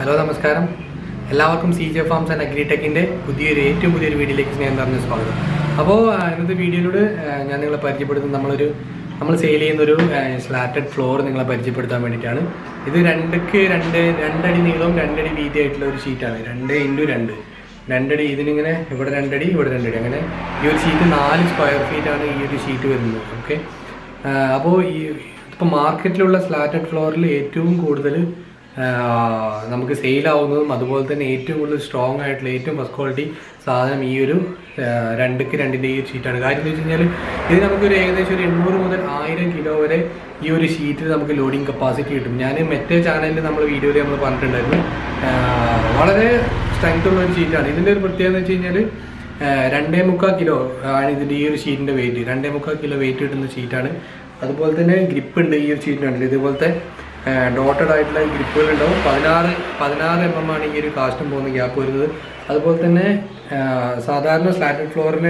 hello നമസ്കാരം എല്ലാവർക്കും C J farms and അഗ്രിടെക്കിൻ്റെ പുതിയൊരു ഏറ്റവും പുതിയൊരു വീഡിയോയിലേക്ക് സ്നേഹം നിറഞ്ഞ സ്വാഗതം അപ്പോൾ ആ, ഇന്നത്തെ വീഡിയോയിലൂടെ ആ, ഞാൻ നിങ്ങളെ പരിചയപ്പെടുത്തുന്ന നമ്മളൊരു നമ്മൾ സെയിൽ ചെയ്യുന്നൊരു സ്ലാറ്റഡ് ഫ്ലോർ നിങ്ങളെ പരിചയപ്പെടുത്താൻ വേണ്ടിയിട്ടാണ് ഇത് രണ്ടക്ക് രണ്ട് രണ്ടടി നീളവും രണ്ടടി വീതിയായിട്ടുള്ള ഒരു ഷീറ്റാണ് രണ്ട് ഇൻറ്റു രണ്ട് രണ്ടടി ഇതിനിങ്ങനെ ഇവിടെ രണ്ടടി ഇവിടെ രണ്ടടി അങ്ങനെ ഈ ഒരു ഷീറ്റ് നാല് സ്ക്വയർ ഫീറ്റ് ആണ് ഈ ഒരു ഷീറ്റ് വരുന്നത് ഓക്കെ അപ്പോൾ ഈ ഇപ്പോൾ മാർക്കറ്റിലുള്ള സ്ലാറ്റഡ് ഫ്ലോറിൽ ഏറ്റവും കൂടുതൽ നമുക്ക് സെയിൽ ആവുന്നതും അതുപോലെ തന്നെ ഏറ്റവും കൂടുതൽ സ്ട്രോങ് ആയിട്ടുള്ള ഏറ്റവും ഫസ്റ്റ് ക്വാളിറ്റി സാധനം ഈ ഒരു ആ, രണ്ടുക്ക് രണ്ടിൻ്റെ ഈ ഒരു ഷീറ്റാണ് കാര്യം എന്ന് വെച്ച് കഴിഞ്ഞാൽ ഇത് നമുക്കൊരു ഏകദേശം ഒരു എണ്ണൂറ് മുതൽ ആയിരം കിലോ വരെ ഈ ഒരു ഷീറ്റിൽ നമുക്ക് ലോഡിങ് കപ്പാസിറ്റി കിട്ടും ഞാൻ മറ്റേ ചാനലിൽ നമ്മൾ വീഡിയോയിൽ നമ്മൾ പറഞ്ഞിട്ടുണ്ടായിരുന്നു ആ, വളരെ സ്ട്രെങ്ത് ഉള്ള ഒരു ഷീറ്റാണ് ഇതിൻ്റെ ഒരു പ്രത്യേകത എന്ന് വെച്ച് കഴിഞ്ഞാൽ രണ്ടേ മുക്കാൽ കിലോ ആണ് ഇതിൻ്റെ ഈ ഒരു ഷീറ്റിൻ്റെ വെയിറ്റ് രണ്ടേ മുക്കാൽ കിലോ വെയിറ്റ് കിട്ടുന്ന ഷീറ്റാണ് അതുപോലെ തന്നെ ഗ്രിപ്പ് ഉണ്ട് ഈ ഒരു ഷീറ്റിനുണ്ട് ഇതുപോലത്തെ ഡോട്ടഡ് ആയിട്ടുള്ള ഗ്രിപ്പുകൾ ഉണ്ടാവും പതിനാറ് പതിനാറ് എം എം ആണ് ഈ ഒരു കാസ്റ്റും പോകുന്ന ഗ്യാപ്പ് വരുന്നത് അതുപോലെ തന്നെ ആ, സാധാരണ സ്ലാറ്റഡ് ഫ്ലോറിന്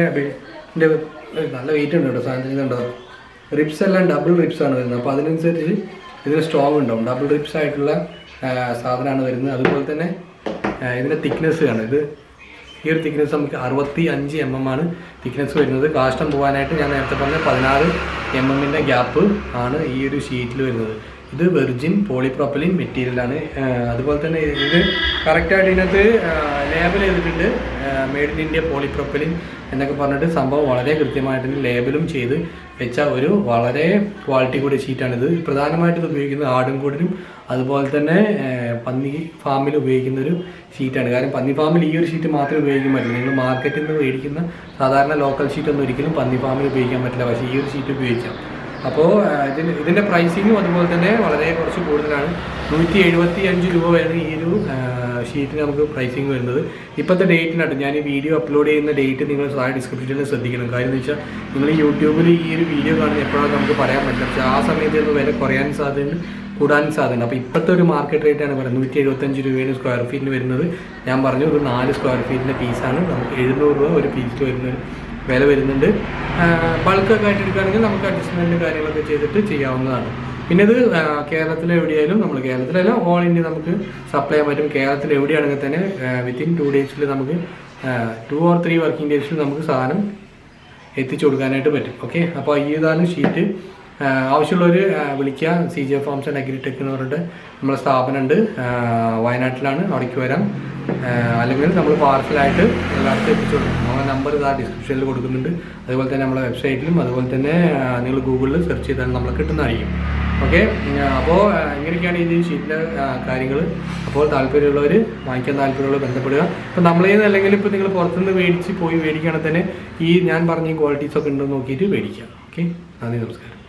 നല്ല വെയിറ്റ് ഉണ്ട് കേട്ടോ സാധനത്തിന് ഉണ്ടോ റിപ്സ് എല്ലാം ഡബിൾ റിപ്സ് ആണ് വരുന്നത് അപ്പോൾ അതിനനുസരിച്ച് ഇതിന് സ്ട്രോങ് ഉണ്ടാവും ഡബിൾ റിപ്സ് ആയിട്ടുള്ള ആ, സാധനമാണ് വരുന്നത് അതുപോലെ തന്നെ ആ, ഇതിൻ്റെ തിക്നെസ് ആണ് ഇത് ഈ ഒരു തിക്നെസ് നമുക്ക് അറുപത്തി അഞ്ച് എം എം ആണ് തിക്നെസ് വരുന്നത് കാഷ്ടം പോകാനായിട്ട് ഞാൻ നേരത്തെ പറഞ്ഞ പതിനാറ് എം എമ്മിൻ്റെ ഗ്യാപ്പ് ആണ് ഈ ഒരു ഷീറ്റിൽ വരുന്നത് ഇത് വെർജിൻ പോളിപ്രോപ്പലിൻ മെറ്റീരിയലാണ് അതുപോലെ തന്നെ ഇത് കറക്റ്റായിട്ട് ഇതിനകത്ത് ലേബൽ ചെയ്തിട്ടുണ്ട് മെയ്ഡ് ഇൻ ഇന്ത്യ പോളിപ്രോപ്പലിൻ എന്നൊക്കെ പറഞ്ഞിട്ട് സംഭവം വളരെ കൃത്യമായിട്ട് ലേബലും ചെയ്ത് വെച്ച ഒരു വളരെ ക്വാളിറ്റി കൂടിയ ഷീറ്റാണിത് പ്രധാനമായിട്ട് ഇത് ഉപയോഗിക്കുന്നത് ആടും കൂടിനും അതുപോലെ തന്നെ ആ, പന്നി ഫാമിൽ ഉപയോഗിക്കുന്ന ഒരു ഷീറ്റാണ് കാരണം പന്നി ഫാമിൽ ഈ ഒരു ഷീറ്റ് മാത്രമേ ഉപയോഗിക്കാൻ പറ്റില്ല നിങ്ങൾ മാർക്കറ്റിൽ നിന്ന് മേടിക്കുന്ന സാധാരണ ലോക്കൽ ഷീറ്റ് ഒന്നും ഒരിക്കലും പന്നി ഫാമിൽ ഉപയോഗിക്കാൻ പറ്റില്ല പക്ഷേ ഈ ഒരു ഷീറ്റ് ഉപയോഗിക്കാം അപ്പോൾ ഇതിന് ഇതിൻ്റെ പ്രൈസിങ്ങും അതുപോലെ തന്നെ വളരെ കുറച്ച് കൂടുതലാണ് നൂറ്റി എഴുപത്തി അഞ്ച് രൂപ വരെ ഈ ഒരു ഷീറ്റിന് നമുക്ക് പ്രൈസിങ് വരുന്നത് ഇപ്പോഴത്തെ ഡേറ്റിനായിട്ട് ഞാൻ ഈ വീഡിയോ അപ്ലോഡ് ചെയ്യുന്ന ഡേറ്റ് നിങ്ങൾ താഴെ ഡിസ്ക്രിപ്ഷനിൽ ശ്രദ്ധിക്കണം കാര്യം എന്ന് വെച്ചാൽ നിങ്ങൾ യൂട്യൂബിൽ ഈ ഒരു വീഡിയോ കാണുന്ന എപ്പോഴാണ് നമുക്ക് പറയാൻ പറ്റില്ല പക്ഷേ ആ സമയത്ത് ഒന്ന് വില കുറയാൻ സാധ്യതയുണ്ട് കൂടാനും സാധ്യതയുണ്ട് അപ്പോൾ ഇപ്പോഴത്തെ ഒരു മാർക്കറ്റ് റേറ്റാണ് പറയുന്നത് നൂറ്റി എഴുപത്തഞ്ച് രൂപയാണ് സ്ക്വയർ ഫീറ്റിന് വരുന്നത് ഞാൻ പറഞ്ഞു ഒരു നാല് സ്ക്വയർ ഫീറ്റിൻ്റെ പീസാണ് നമുക്ക് എഴുന്നൂറ് രൂപ ഒരു പീസിൽ വരുന്ന ഒരു വില വരുന്നുണ്ട് ബൾക്കൊക്കെ ആയിട്ട് എടുക്കുകയാണെങ്കിൽ നമുക്ക് അഡ്ജസ്റ്റ്മെൻറ്റ് കാര്യങ്ങളൊക്കെ ചെയ്തിട്ട് ചെയ്യാവുന്നതാണ് പിന്നെ ഇത് ആ, കേരളത്തിൽ എവിടെയായാലും നമ്മൾ കേരളത്തിലല്ല ഓൾ ഇന്ത്യ നമുക്ക് സപ്ലൈ ചെയ്യാൻ പറ്റും കേരളത്തിൽ എവിടെയാണെങ്കിൽ തന്നെ വിത്തിൻ ടു ഡേയ്സിൽ നമുക്ക് ടു ഓർ ത്രീ വർക്കിംഗ് ഡേയ്സിൽ നമുക്ക് സാധനം എത്തിച്ചു കൊടുക്കാനായിട്ട് പറ്റും ഓക്കെ അപ്പോൾ ഈ ഇതാണ് ഷീറ്റ് ആവശ്യമുള്ളവർ വിളിക്കുക C J farms and agritech എന്ന് പറഞ്ഞിട്ട് നമ്മളെ സ്ഥാപനമുണ്ട് ആ, വയനാട്ടിലാണ് അവിടേക്ക് വരാം ആ, അല്ലെങ്കിൽ നമ്മൾ പാർസലായിട്ട് എല്ലാവർക്കും എത്തിച്ചു കൊടുക്കും നമ്മളെ നമ്പർ ഇതാ ഡിസ്ക്രിപ്ഷനിൽ കൊടുക്കുന്നുണ്ട് അതുപോലെ തന്നെ നമ്മളെ വെബ്സൈറ്റിലും അതുപോലെ തന്നെ നിങ്ങൾ ഗൂഗിളിൽ സെർച്ച് ചെയ്താൽ നമ്മൾ കിട്ടുന്നതായിരിക്കും ഓക്കെ അപ്പോൾ ഇങ്ങനെയൊക്കെയാണ് ഈ ഷീറ്റിൻ്റെ കാര്യങ്ങൾ അപ്പോൾ താല്പര്യമുള്ളവർ വാങ്ങിക്കാൻ താല്പര്യമുള്ളവർ ബന്ധപ്പെടുക ഇപ്പോൾ നമ്മളെ നിന്ന് അല്ലെങ്കിൽ ഇപ്പോൾ നിങ്ങൾ പുറത്തുനിന്ന് മേടിച്ച് പോയി മേടിക്കുകയാണെങ്കിൽ തന്നെ ഈ ഞാൻ പറഞ്ഞ ക്വാളിറ്റീസ് ഒക്കെ ഉണ്ടോ എന്ന് നോക്കിയിട്ട് മേടിക്കാം ഓക്കെ നന്ദി നമസ്കാരം